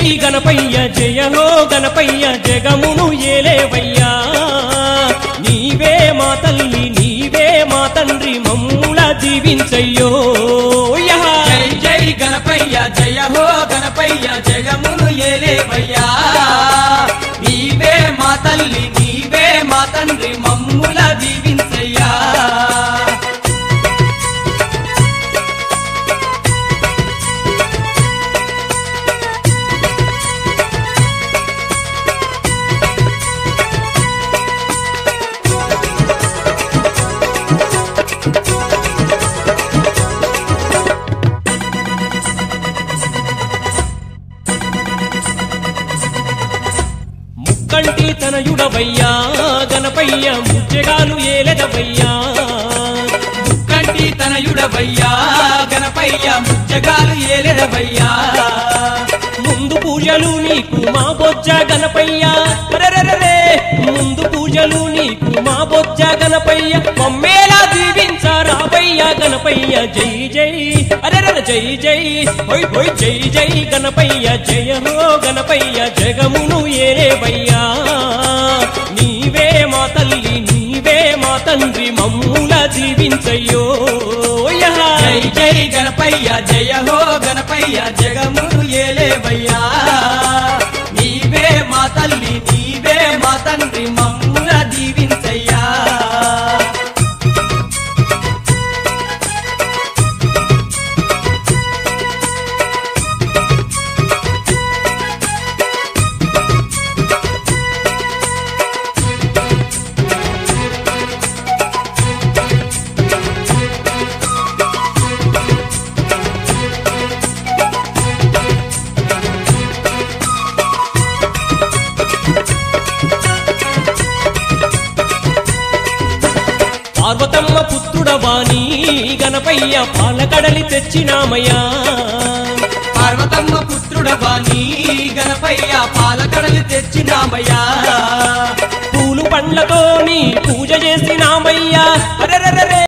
గణపయ్య జయ హో గణపయ్య జగమును ఏలేవయ్యా నీవే మా తల్లి నీవే మా తండ్రి మమ్ముల దీవించయ్యో యహ. జై జై గణపయ్య జయ హో గణపయ్య జగమును ఏలేవయ్యా నీవే మా తల్లి నీవే మా తండ్రి మమ్ముల దీవించయ్యా ముక్కంటి తనయుడవయ్యా గణపయ్య ముచ్చగాలు ఏలెదవయ్యా కంటి తనయుడవయ్యా గణపయ్య ముచ్చగాలు ఏలెదవయ్యా ముందు పూజలు నీకు మా బొజ్జ గణపయ్య అరెరెరెరే! ముందు పూజలు నీకు మా బొజ్జ గణపయ్య మమ్మేలా దీవించారావయ్య గణపయ్య జై జై అరెరెర జై జై హొయ్ హొయ్ జై జై గణపయ్య జయ హో గణపయ్య జగమును ఏరేవయ్యా నీవే మా తల్లి నీవే మా తండ్రి మమ్ముల దీవించయ్యో యహ. జై జై గణపయ్య జయ హో గణపయ్య జగమును ఏలేవయ్యా నీవే మా తల్లి నీవే మా తండ్రి మమ్ముల దీవించయ్యా పార్వతమ్మ పుత్రుడవాణి గణపయ్య పాలకడలి తెచ్చినామయ్యా పార్వతమ్మ పుత్రుడవాణి గణపయ్య పాలకడలు తెచ్చినామయ్యా పూలు పండ్లతో నీ పూజ చేసినామయ్యా అరెరెరెరే